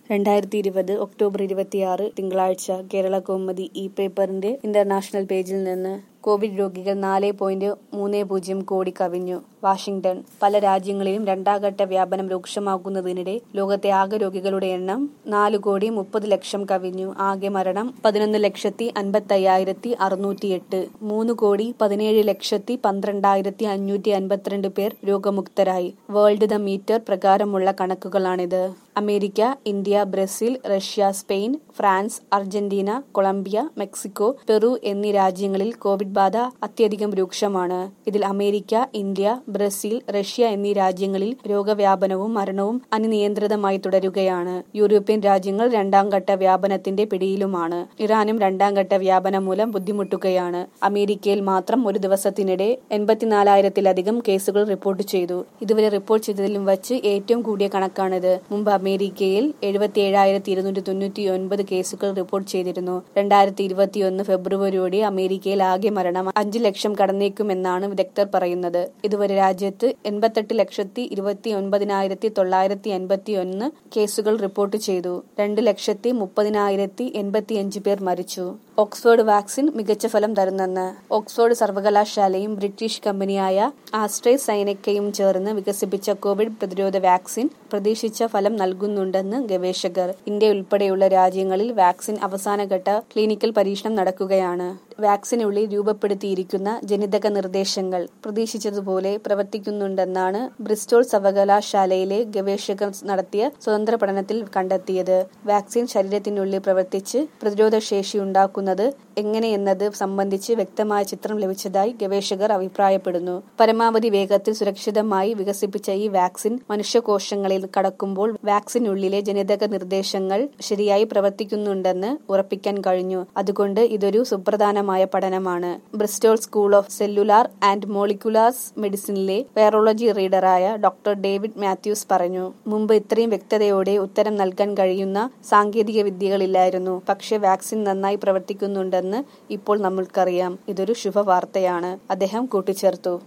രണ്ടായിരത്തി ഇരുപത് ഒക്ടോബർ ഇരുപത്തിയാറ് തിങ്കളാഴ്ച കേരള കൗമുദി ഇ പേപ്പറിന്റെ ഇന്റർനാഷണൽ പേജിൽ നിന്ന് കോവിഡ് രോഗികൾ നാല് പോയിന്റ് മൂന്ന് പൂജ്യം കോടി കവിഞ്ഞു വാഷിംഗ്ടൺ പല രാജ്യങ്ങളിലും രണ്ടാംഘട്ട വ്യാപനം രൂക്ഷമാകുന്നതിനിടെ ലോകത്തെ ആകെ രോഗികളുടെ എണ്ണം നാല് കോടി മുപ്പത് ലക്ഷം കവിഞ്ഞു ആകെ മരണം പതിനൊന്ന് ലക്ഷത്തി അൻപത്തയ്യായിരത്തി അറുന്നൂറ്റിയെട്ട് മൂന്ന് കോടി പതിനേഴ് ലക്ഷത്തി പന്ത്രണ്ടായിരത്തി അഞ്ഞൂറ്റി അൻപത്തിരണ്ട് പേർ രോഗമുക്തരായി വേൾഡ് ദ മീറ്റർ പ്രകാരമുള്ള കണക്കുകളാണിത് America India Brazil Russia Spain France Argentina Colombia Mexico Peru എന്നീ രാജ്യങ്ങളിൽ കോവിഡ് ബാധ അത്യധികം രൂക്ഷമാണ് ഇതിൽ അമേരിക്ക ഇന്ത്യ ബ്രസീൽ റഷ്യ എന്നീ രാജ്യങ്ങളിൽ രോഗവ്യാപനവും മരണവും അനിയന്ത്രിതമായി തുടരുകയാണ് യൂറോപ്യൻ രാജ്യങ്ങൾ രണ്ടാം ഘട്ട വ്യാപനത്തിന്റെ പിടിയിലുമാണ് ഇറാനും രണ്ടാം ഘട്ട വ്യാപനം മൂലം ബുദ്ധിമുട്ടുകയാണ് അമേരിക്കയിൽ മാത്രം ഒരു ദിവസത്തിനിടെ എൺപത്തിനാലായിരത്തിലധികം കേസുകൾ റിപ്പോർട്ട് ചെയ്തു ഇതുവരെ റിപ്പോർട്ട് ചെയ്തതിലും വച്ച് ഏറ്റവും കൂടിയ കണക്കാണിത് മുമ്പ് അമേരിക്കയിൽ എഴുപത്തി ഏഴായിരത്തി ഇരുന്നൂറ്റി തൊണ്ണൂറ്റി ഒൻപത് കേസുകൾ റിപ്പോർട്ട് ചെയ്തിരുന്നു രണ്ടായിരത്തി ഇരുപത്തിയൊന്ന് ഫെബ്രുവരിയോടെ അമേരിക്കയിൽ ആകെ മരണം അഞ്ച് ലക്ഷം കടന്നേക്കുമെന്നാണ് വിദഗ്ധർ പറയുന്നത് ഇതുവരെ രാജ്യത്ത് എൺപത്തെട്ട് ലക്ഷത്തി ഇരുപത്തി ഒൻപതിനായിരത്തി തൊള്ളായിരത്തി എൺപത്തി ഒന്ന് കേസുകൾ റിപ്പോർട്ട് ചെയ്തു രണ്ട് ലക്ഷത്തി മുപ്പതിനായിരത്തി എൺപത്തിയഞ്ച് പേർ മരിച്ചു ഓക്സ്ഫോർഡ് വാക്സിൻ മികച്ച ഫലം തരുന്നെന്ന് ഓക്സ്ഫോർഡ് സർവകലാശാലയും ബ്രിട്ടീഷ് കമ്പനിയായ ആസ്ട്രേ സൈനക്കയും ചേർന്ന് വികസിപ്പിച്ച കോവിഡ് പ്രതിരോധ വാക്സിൻ പ്രതീക്ഷിച്ച ഫലം നൽകുന്നുണ്ടെന്ന് ഗവേഷകർ ഇന്ത്യ ഉൾപ്പെടെയുള്ള രാജ്യങ്ങളിൽ വാക്സിൻ അവസാനഘട്ട ക്ലിനിക്കൽ പരീക്ഷണം നടക്കുകയാണ് വാക്സിനുള്ളിൽ രൂപപ്പെടുത്തിയിരിക്കുന്ന ജനിതക നിർദ്ദേശങ്ങൾ പ്രതീക്ഷിച്ചതുപോലെ പ്രവർത്തിക്കുന്നുണ്ടെന്നാണ് ബ്രിസ്റ്റോൾ സർവകലാശാലയിലെ ഗവേഷകർ നടത്തിയ സ്വതന്ത്ര പഠനത്തിൽ കണ്ടെത്തിയത് വാക്സിൻ ശരീരത്തിനുള്ളിൽ പ്രവർത്തിച്ച് പ്രതിരോധശേഷി ഉണ്ടാക്കുന്നത് എങ്ങനെയെന്നത് സംബന്ധിച്ച് വ്യക്തമായ ചിത്രം ലഭിച്ചതായി ഗവേഷകർ അഭിപ്രായപ്പെടുന്നു പരമാവധി വേഗത്തിൽ സുരക്ഷിതമായി വികസിപ്പിച്ച ഈ വാക്സിൻ മനുഷ്യകോശങ്ങളിൽ കടക്കുമ്പോൾ വാക്സിനുള്ളിലെ ജനിതക നിർദ്ദേശങ്ങൾ ശരിയായി പ്രവർത്തിക്കുന്നുണ്ടെന്ന് ഉറപ്പിക്കാൻ കഴിഞ്ഞു അതുകൊണ്ട് ഇതൊരു സുപ്രധാനമായ പഠനമാണ് Bristol school of cellular and moleculars മെഡിസിനിലെ വൈറോളജി റീഡറായ ഡോക്ടർ ഡേവിഡ് മാത്യൂസ് പറഞ്ഞു മുമ്പ് ഇത്രയും വ്യക്തതയോടെ ഉത്തരം നൽകാൻ കഴിയുന്ന സാങ്കേതിക വിദ്യകളില്ലായിരുന്നു പക്ഷേ വാക്സിൻ നന്നായി പ്രവർത്തിക്കുന്നുണ്ടെന്ന് ഇപ്പോൾ നമ്മൾക്കറിയാം ഇതൊരു ശുഭവാർത്തയാണ് അദ്ദേഹം കൂട്ടിച്ചേർത്തു